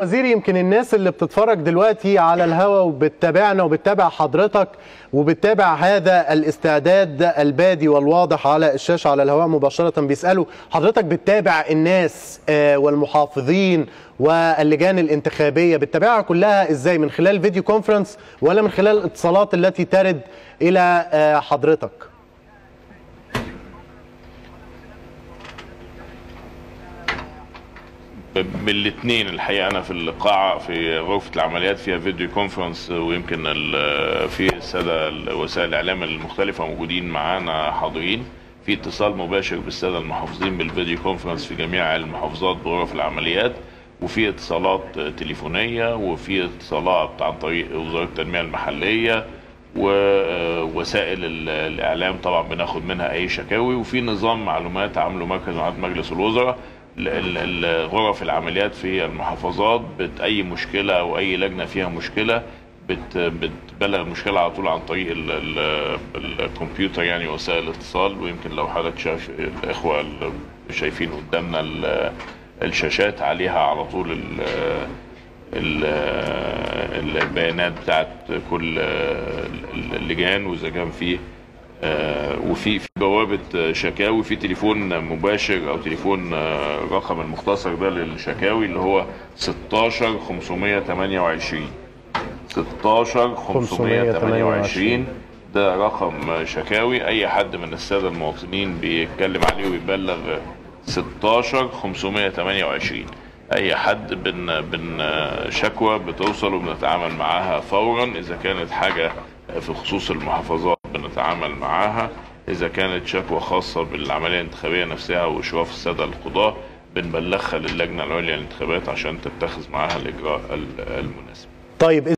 وزير يمكن الناس اللي بتتفرج دلوقتي على الهوا وبتتابعنا وبتتابع حضرتك وبتتابع هذا الاستعداد البادي والواضح على الشاشة على الهواء مباشرة بيسألوا حضرتك بتتابع الناس آه، والمحافظين واللجان الانتخابية بتتابعها كلها ازاي من خلال فيديو كونفرنس ولا من خلال الاتصالات التي ترد إلى آه، حضرتك؟ بالاثنين الحقيقه انا في القاعه في غرفه العمليات فيها فيديو كونفرنس ويمكن ال- في الساده وسائل الاعلام المختلفه موجودين معانا حاضرين في اتصال مباشر بالساده المحافظين بالفيديو كونفرنس في جميع المحافظات بغرف العمليات وفي اتصالات تليفونيه وفي اتصالات عن طريق وزاره التنميه المحليه ووسائل ال- الاعلام طبعا بناخد منها اي شكاوي وفي نظام معلومات عامله مركز معلومات مجلس الوزراء ال- ال- ال- غرف العمليات في المحافظات بت اي مشكله او اي لجنه فيها مشكله بت بتبلغ المشكله على طول عن طريق ال ال الكمبيوتر يعني وسائل الاتصال ويمكن لو حضرتك شايف الاخوه اللي شايفين قدامنا ال- الشاشات عليها على طول ال ال- البيانات بتاعت كل اللجان واذا كان في آه، وفي في بوابه شكاوي في تليفون مباشر او تليفون آه، رقم المختصر ده للشكاوي اللي هو 16 528 16 528 ده رقم شكاوي اي حد من الساده المواطنين بيتكلم عليه ويبلغ 16 528 اي حد بن بن شكوى بتوصل وبنتعامل معاها فورا اذا كانت حاجه في خصوص المحافظات بنتعامل معاها اذا كانت شكوى خاصه بالعمليه الانتخابيه نفسها واشراف الساده القضاه بنبلغها للجنه العليا للانتخابات عشان تتخذ معاها الاجراء المناسب طيب